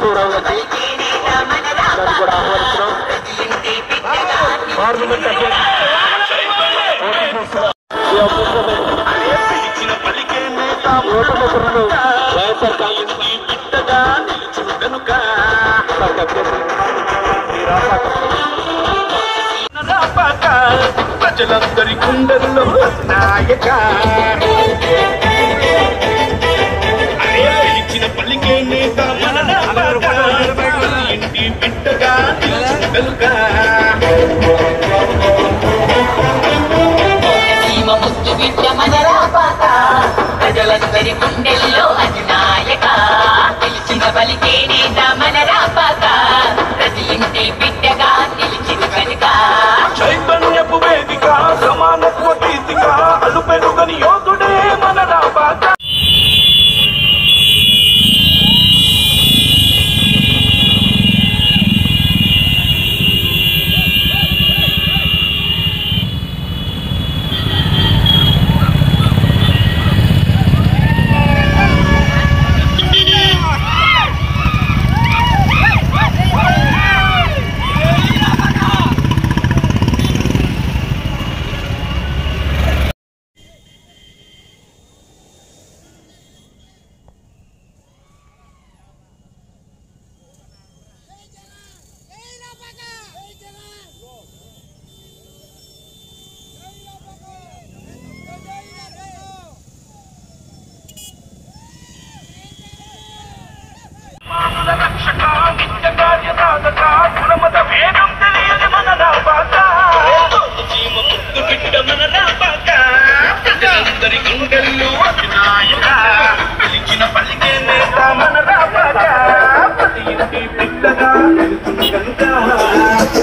కేశవరావు గారిని దాన్ని కూడా ఆహ్వానిస్తున్నాం పార్లమెంట్ అభ్యర్థి పోటీ చేస్తున్న ఈ అమృతమైన పిలిచిన పలికే నేత ఓటమిత్రులను వైఎస్ఆర్ కాంగ్రెస్ ఈ బిడ్డగా నిలిచిన కనుక పార్టీ అభ్యర్థి శ్రీ రాపాక రాపాక ప్రజలందరి గుండెల్లో నాయక అరే పిలిచిన పలికే నేత మన రాపాక ఇంటి బిడ్డగా నిలిచిన కనుక సీమ ముద్దు బిడ్డ మన రాపాక ప్రజలందరి గుండెల్లో అధినాయక పిలిచిన బలికే నేత మన రాపాక ప్రతి ఇంటి బిడ్డగా నిలిచిన కనుక చైతన్యపు వేదిక సమానత్వ గీతిక అలుపెరుగని యోధుడే మన రాపాక రక్షక నిత్య కార్యసాధక కులమత భేదం తెలియని మన రాపాక జీవ ముద్దు బిడ్డ మన రాపాక ప్రజలందరి గుండెల్లో అధినాయక పిలిచిన పలికే నేత మన రాపాక ప్రతి ఇంటి బిడ్డగా నిలుచును కనుక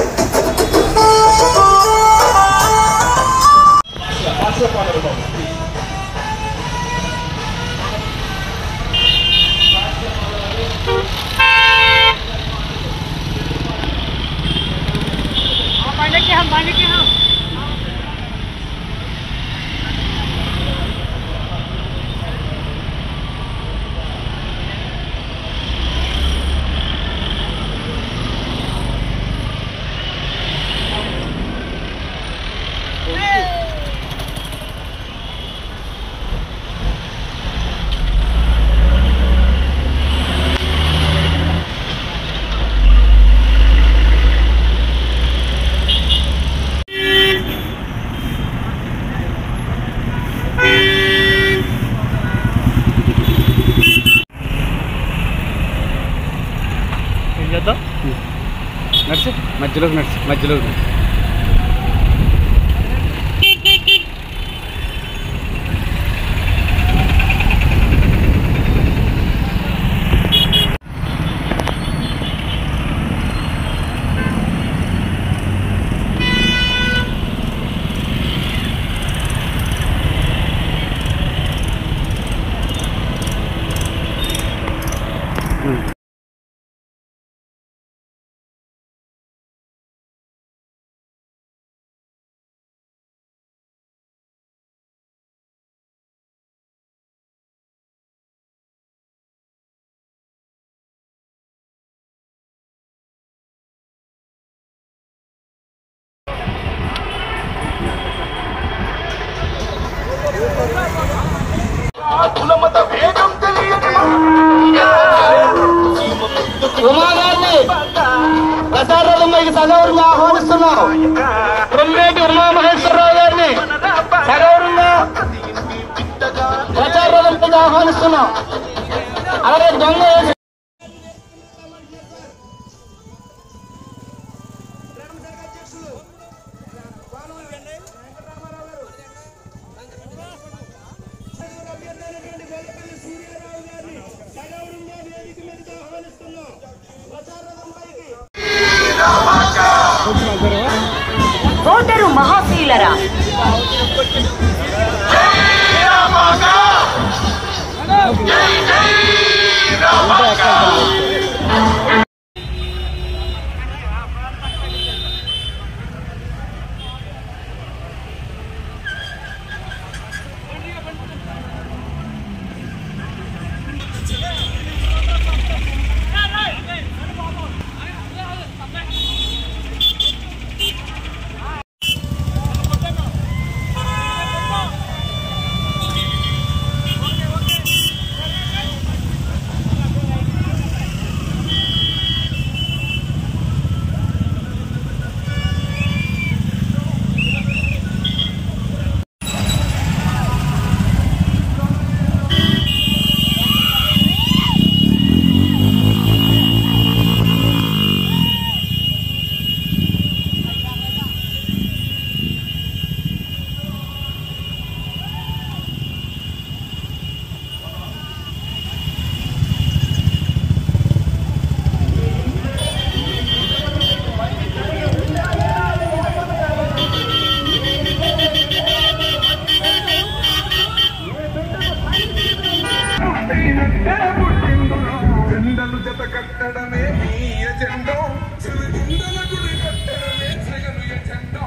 ఏం చేద్దాం నడిచి మధ్యలోకి నడిచి మధ్యలోకి నడిచి. కులమత భేదం తెలియని జీవ ముద్దు ఉమాగారిని ప్రసారాలమ్మకి సగౌరవంగా ఆహ్వానిస్తున్నాం రొమ్మేటి ఉమామహేశ్వరరావు గారిని సగౌరవంగా ప్రచారాలమ్మకి ఆహ్వానిస్తున్నాం అలాగే దొంగ వేసి ఓటరు మహాశీలరా జై జై రామ జత కట్టడమే మీ ఎజెండో చిరుగిందల గుడి కట్టడమే జగను ఎజెండో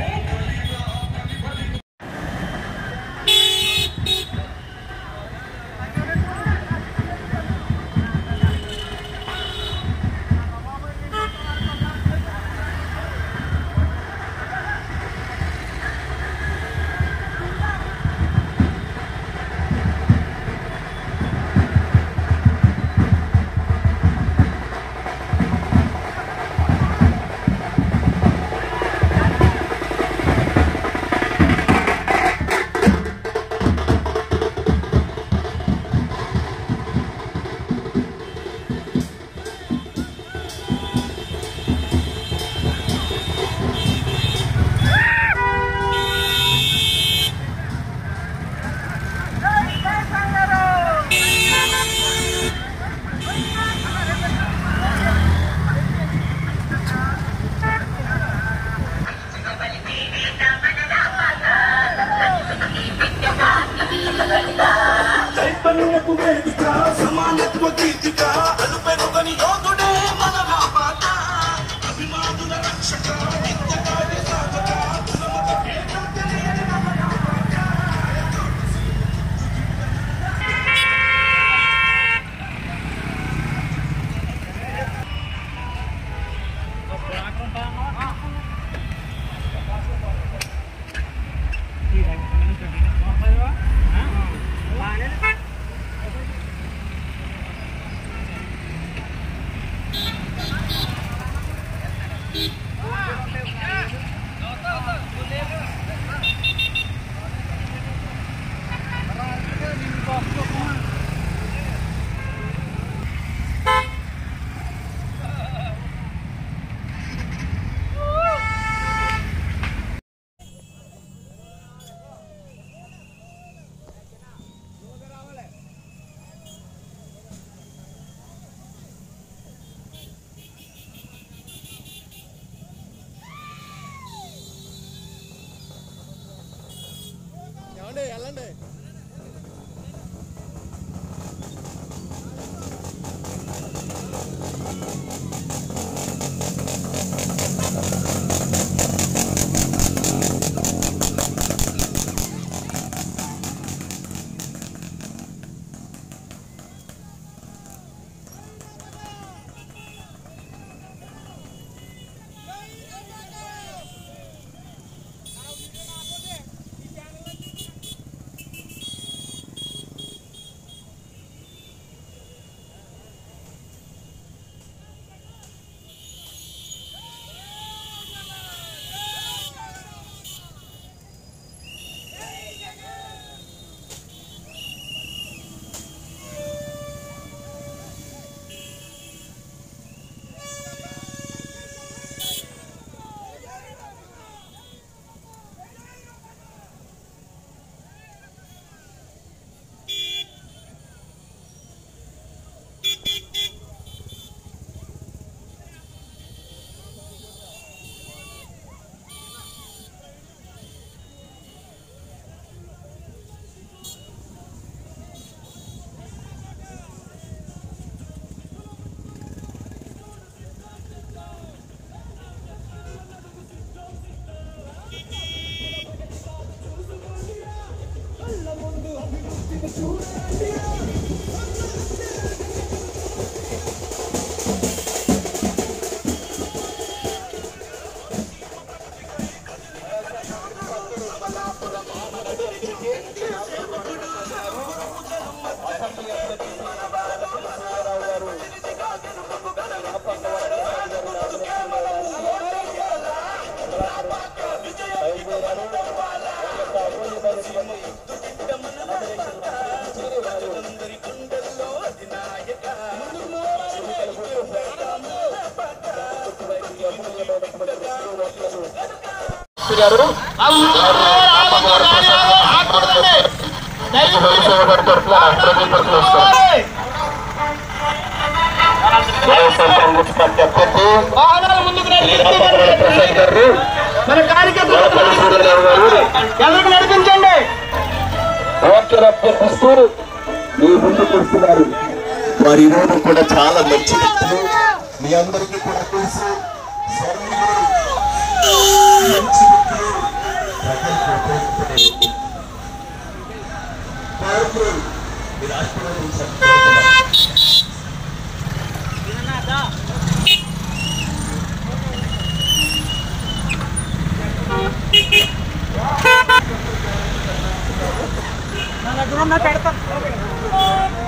చైతన్యపు వేదిక సమానత్వ గీతిక అలుపెరుగని యోధుడే మన రాపాట అభిమానుల రక్షక నిత్య కార్య సాధక కులమత భేదం తెలియని మన రాపాట. వాహనాలు ముందుకు నడిపించండి మన కార్యకర్తలు ఎవరికి నడిపించండి ఓట్లు అభ్యర్థిస్తూ మీ ముందుకు వస్తున్నారు మరి ఈరోజు కూడా చాలా మంచి వ్యక్తులు మీ అందరికీ కూడా తెలుసు స్వర్ణీయులు, మంచి వ్యక్తులు, ప్రజలకు ఉపయోగపడే వ్యక్తులు. వారికి మీరు ఆశీర్వదించాలని కోరుతున్నాను. నా దగ్గర ఉన్న పెడతా